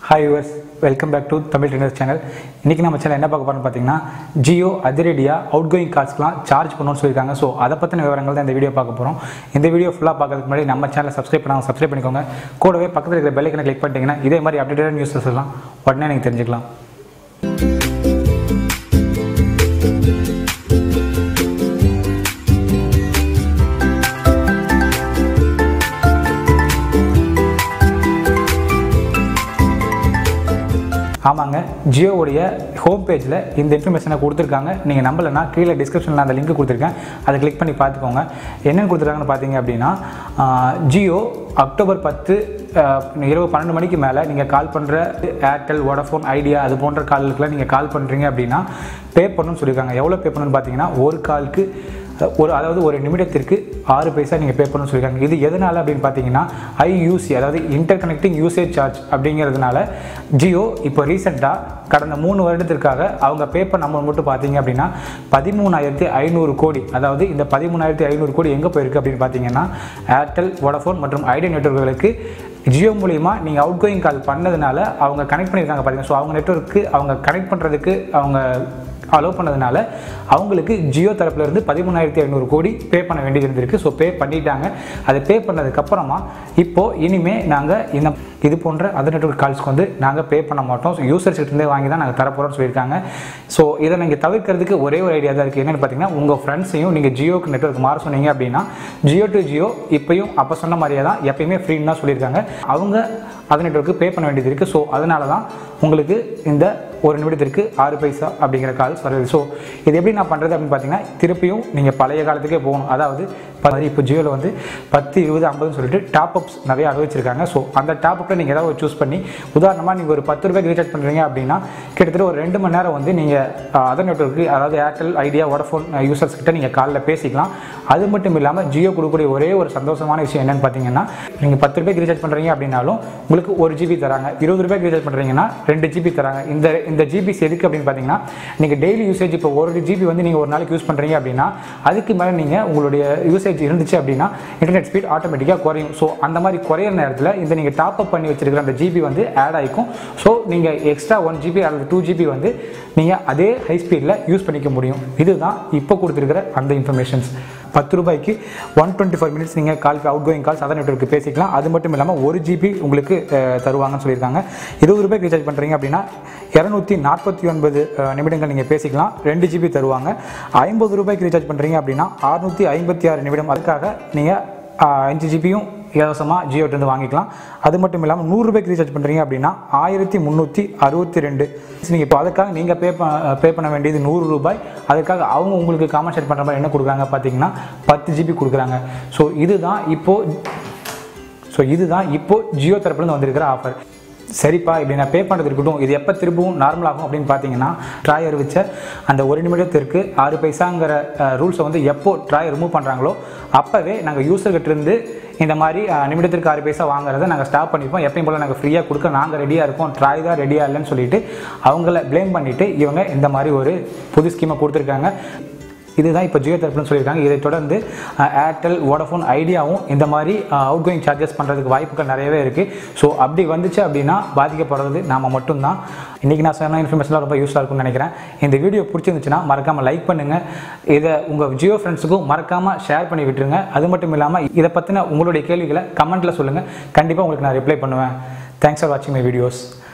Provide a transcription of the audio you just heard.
hi yours welcome back to Tamil trainers channel இன்றைக்கி நம்ம channel என்ன பார்க்க போகிறோம்னு பார்த்தீங்கன்னா ஜியோ அதிரடியாக அவுட் கோயிங் கார்ட்ஸ்லாம் சார்ஜ் பண்ணணும்னு சொல்லியிருக்காங்க ஸோ அதை பற்றின விவரங்கள் தான் இந்த வீடியோ பார்க்க போகிறோம் இந்த வீடியோ ஃபுல்லாக பார்க்கறதுக்கு முன்னாடி நம்ம சேனலை சப்ஸ்கிரைப் பண்ணாங்க சப்ஸ்கிரைப் பண்ணிக்கோங்க கூடவே பக்கத்தில் இருக்கிற பெல்லைக்கனை கிளிக் பண்ணிட்டீங்கன்னா இதே மாதிரி அப்டேட்டட் நியூஸஸ் எல்லாம் உடனே நீங்கள் தெரிஞ்சுக்கலாம் ஆமாங்க ஜியோவுடைய ஹோம் பேஜில் இந்த இன்ஃபர்மேஷனை கொடுத்துருக்காங்க நீங்கள் நம்பலைன்னா கீழே டிஸ்கிரிப்ஷனில் அந்த லிங்க் கொடுத்துருக்கேன் அதை கிளிக் பண்ணி பார்த்துக்கோங்க என்னென்னு கொடுத்துருக்காங்கன்னு பார்த்தீங்க அப்படின்னா ஆஹ், ஜியோ அக்டோபர் பத்து ஆஹ், இரவு பன்னெண்டு மணிக்கு மேலே நீங்கள் கால் பண்ணுற ஏர்டெல் வோடஃபோன் ஐடியா அது போன்ற காலுக்குலாம் நீங்கள் கால் பண்ணுறீங்க அப்படின்னா பே பண்ணணும்னு சொல்லியிருக்காங்க எவ்வளோ பே பண்ணணும்னு பார்த்தீங்கன்னா ஒரு காலுக்கு ஒரு அதாவது ஒரு நிமிடத்திற்கு ஆறு பைசா நீங்கள் பே பண்ணணும்னு சொல்லியிருக்காங்க இது எதனால் அப்படின்னு பார்த்தீங்கன்னா ஐயூசி அதாவது இன்டர் கனெக்டிங் யூசேஜ் சார்ஜ் அப்படிங்கிறதுனால ஜியோ இப்போ ரீசெண்டாக கடந்த மூணு வருடத்திற்காக அவங்க பே பண்ண அமௌண்ட் மட்டும் பார்த்தீங்க அப்படின்னா பதிமூணாயிரத்தி ஐநூறு கோடி அதாவது இந்த பதிமூணாயிரத்தி ஐநூறு கோடி எங்கே போயிருக்கு அப்படின்னு பார்த்தீங்கன்னா ஏர்டெல் வோடஃபோன் மற்றும் ஐடியா நெட்வொர்க்குகளுக்கு ஜியோ மூலிமா நீங்கள் அவுட் கோயிங் கால் பண்ணதுனால அவங்க கனெக்ட் பண்ணியிருக்காங்க பார்த்தீங்கன்னா ஸோ அவங்க நெட்வொர்க்கு அவங்க கனெக்ட் பண்ணுறதுக்கு அவங்க அலோவ் பண்ணதுனால அவங்களுக்கு ஜியோ தரப்புலேருந்து பதிமூணாயிரத்தி ஐநூறு கோடி பே பண்ண வேண்டியது இருந்திருக்கு ஸோ பே பண்ணிட்டாங்க அதை பே பண்ணதுக்கப்புறமா இப்போது இனிமேல் நாங்கள் இந்த இது போன்ற அதர் நெட்வொர்க் கால்ஸ்க்கு வந்து நாங்கள் பே பண்ண மாட்டோம் ஸோ யூசர்ஸ் இருந்தே வாங்கி தான் நாங்கள் தரப்போகிறோம்னு சொல்லியிருக்காங்க ஸோ இதை நீங்கள் தவிர்க்கிறதுக்கு ஒரே ஒரு ஐடியா தான் இருக்குது என்னென்னு பார்த்தீங்கன்னா உங்கள் ஃப்ரெண்ட்ஸையும் நீங்கள் ஜியோக்கு நெட்வொர்க் மாற சொன்னீங்க அப்படின்னா ஜியோ டு ஜியோ இப்பயும் அப்போ சொன்ன மாதிரியே தான் எப்பயுமே ஃப்ரீன்னு தான் சொல்லியிருக்காங்க அவங்க அது நெட்வொர்க்கு பே பண்ண வேண்டியது இருக்குது ஸோ அதனால தான் உங்களுக்கு இந்த ஒரு நிமிடத்திற்கு ஆறு பைசா அப்படிங்கிற கால்ஸ் வருது ஸோ இது எப்படி நான் பண்ணுறது அப்படின்னு பார்த்தீங்கன்னா திருப்பியும் நீங்கள் பழைய காலத்துக்கே போகணும் அதாவது இப்போ இப்போ ஜியோவில் வந்து பத்து இருபது ஐம்பதுன்னு சொல்லிட்டு டாப் அப்ஸ் நிறைய அறிவிச்சிருக்காங்க ஸோ அந்த டாப் அப்பில் நீங்கள் ஏதாவது சூஸ் பண்ணி உதாரணமாக நீங்கள் ஒரு பத்து ரூபாய்க்கு ரீசார்ஜ் பண்ணுறீங்க அப்படின்னா கிட்டத்தட்ட ஒரு ரெண்டு மணி நேரம் வந்து நீங்கள் அதர் நெட்வொர்க்கு அதாவது ஏர்டெல் ஐடியா வோடஃபோன் யூசர்ஸ் கிட்ட நீங்கள் காலில் பேசிக்கலாம் அது மட்டும் இல்லாமல் ஜியோ கொடுக்கக்கூடிய ஒரே ஒரு சந்தோஷமான விஷயம் என்னன்னு பார்த்தீங்கன்னா நீங்கள் பத்து ரூபாய்க்கு ரீசார்ஜ் பண்ணுறீங்க அப்படின்னாலும் உங்களுக்கு ஒரு ஜிபி தராங்க இருபது ரூபாய்க்கு ரீசார்ஜ் பண்ணுறீங்கன்னா ரெண்டு ஜிபி தராங்க இந்த இந்த ஜிபிஸ் எதுக்கு அப்படின்னு பார்த்தீங்கன்னா நீங்கள் டெய்லி யூசேஜ் இப்போ ஒரு ஜிபி வந்து நீங்கள் ஒரு நாளைக்கு யூஸ் பண்ணுறீங்க அப்படின்னா அதுக்கு மேலே நீங்கள் உங்களுடைய யூசேஜ் இருந்துச்சு அப்படின்னா இன்டர்நெட் ஸ்பீட் ஆட்டோமேட்டிக்காக குறையும் ஸோ அந்த மாதிரி குறையிற நேரத்தில் இந்த நீங்கள் டாப் அப் பண்ணி வச்சிருக்கிற அந்த ஜிபி வந்து ஆட் ஆகிக்கும் ஸோ நீங்கள் எக்ஸ்ட்ரா ஒன் ஜிபி அல்லது டூ ஜிபி வந்து நீங்கள் அதே ஹை ஸ்பீடில் யூஸ் பண்ணிக்க முடியும் இதுதான் இப்போ கொடுத்துருக்கிற அந்த இன்ஃபர்மேஷன்ஸ் பத்து ரூபாய்க்கு ஒன் டுவெண்ட்டி ஃபைவ் மினிட்ஸ் நீங்கள் call out going calls other நெட்வொர்க்கு பேசிக்கலாம் அது மட்டும் இல்லாமல் ஒரு ஜிபி உங்களுக்கு அஹ், தருவாங்கன்னு சொல்லியிருக்காங்க இருபது ரூபாய்க்கு ரீசார்ஜ் பண்ணுறீங்க அப்படின்னா இரநூத்தி நாற்பத்தி ஒன்பது அஹ், நிமிடங்கள் நீங்கள் பேசிக்கலாம் ரெண்டு ஜிபி தருவாங்க ஐம்பது ரூபாய்க்கு ரீசார்ஜ் பண்ணுறீங்க அப்படின்னா அறுநூற்றி ஐம்பத்தி ஆறு நிமிடம் அதுக்காக நீங்கள் அஞ்சு ஜிபியும் இலவசமாக ஜியோட்டேருந்து வாங்கிக்கலாம் அது மட்டும் இல்லாமல் நூறுரூபாய்க்கு ரீசார்ஜ் பண்ணுறீங்க அப்படின்னா ஆயிரத்தி முந்நூற்றி அறுபத்தி ரெண்டு நீங்கள் இப்போ அதுக்காக நீங்கள் பே பே பண்ண வேண்டியது நூறு ரூபாய் அதுக்காக அவங்க உங்களுக்கு காம்பன்சேட் பண்ணுற மாதிரி என்ன கொடுக்குறாங்க பார்த்தீங்கன்னா பத்து ஜிபி கொடுக்குறாங்க ஸோ இதுதான் இப்போது ஸோ இதுதான் இப்போ ஜியோ தரப்புலேருந்து வந்திருக்கிற ஆஃபர் சரிப்பா இப்படி நான் பே பண்ணுறது இருக்கட்டும் இது எப்போ திரும்பவும் நார்மல் ஆகும் அப்படின்னு பார்த்தீங்கன்னா ட்ராய் அறிவிச்ச அந்த ஒரு நிமிடத்திற்கு ஆறு பைசாங்கிற ரூல்ஸை வந்து எப்போ ட்ராய் ரிமூவ் பண்ணுறாங்களோ அப்போவே நாங்கள் யூசர்கிட்ட இருந்து இந்த மாதிரி அஹ், நிமிடத்திற்கு ஆறு பைசா வாங்குறதை நாங்கள் ஸ்டாப் பண்ணிப்போம் எப்பயும் போல் நாங்கள் ஃப்ரீயாக கொடுக்க நாங்கள் ரெடியாக இருக்கோம் ட்ராய் தான் ரெடியாக இல்லைன்னு சொல்லிட்டு அவங்கள ப்ளேம் பண்ணிவிட்டு இவங்க இந்த மாதிரி ஒரு புது ஸ்கீமை கொடுத்துருக்காங்க இதுதான் இப்போ ஜியோ தரப்புன்னு சொல்லியிருக்காங்க இதை தொடர்ந்து அஹ், ஏர்டெல் வோடஃபோன் ஐடியாவும் இந்த மாதிரி அவுட் கோயிங் சார்ஜஸ் பண்ணுறதுக்கு வாய்ப்புகள் நிறையவே இருக்குது ஸோ அப்படி வந்துச்சு அப்படின்னா பாதிக்கப்படுறது நாம மட்டும்தான் இன்றைக்கி நான் சொன்ன இன்ஃபர்மேஷன்லாம் ரொம்ப யூஸ்ஃபுல்லாக இருக்கும்னு நினைக்கிறேன் இந்த வீடியோ பிடிச்சிருந்துச்சுன்னா மறக்காமல் லைக் பண்ணுங்கள் இதை உங்கள் ஜியோ ஃப்ரெண்ட்ஸுக்கும் மறக்காமல் ஷேர் பண்ணி விட்டுருங்க அது மட்டும் இல்லாமல் இதை பற்றின உங்களுடைய கேள்விகளை கமெண்ட்டில் சொல்லுங்கள் கண்டிப்பாக உங்களுக்கு நான் ரிப்ளை பண்ணுவேன் தேங்க்ஸ் ஃபார் வாட்சிங் மை வீடியோஸ்